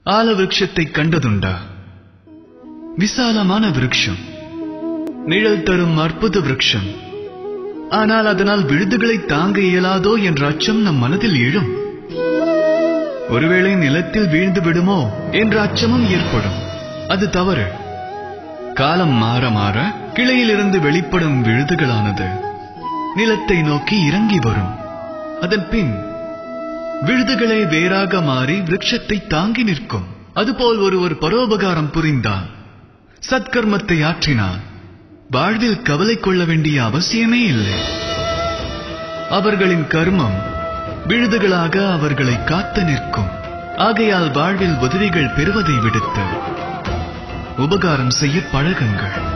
ஆல விருட்சத்தை கண்டதுண்டா விசாலமான விருட்சம் நிழல் தரும் அற்புத விருட்சம் ஆனால் அதனால் விழுதுகளை தாங்க இயலாதோ என்ற அச்சம் நம் மனதில் எழும் ஒருவேளை நிலத்தில் வீழ்ந்து விடுமோ என்ற அச்சமும் ஏற்படும் அது தவறு காலம் மாற மாற கிளையிலிருந்து வெளிப்படும் விழுதுகளானது நிலத்தை நோக்கி இறங்கி வரும் அதன் பின் விழுதுகளே வேறாக மாறி விருட்சத்தை தாங்கி நிற்கும் அதுபோல் ஒருவர் பரோபகாரம் புரிந்தால் சத்கர்மத்தை ஆற்றினார் வாழ்வில் கவலை கொள்ள வேண்டிய அவசியமே இல்லை அவர்களின் கர்மம் விழுதுகளாக அவர்களை காத்து நிற்கும் ஆகையால் வாழ்வில் உதவிகள் பெறுவதை விடுத்து உபகாரம் செய்ய பழகுங்கள்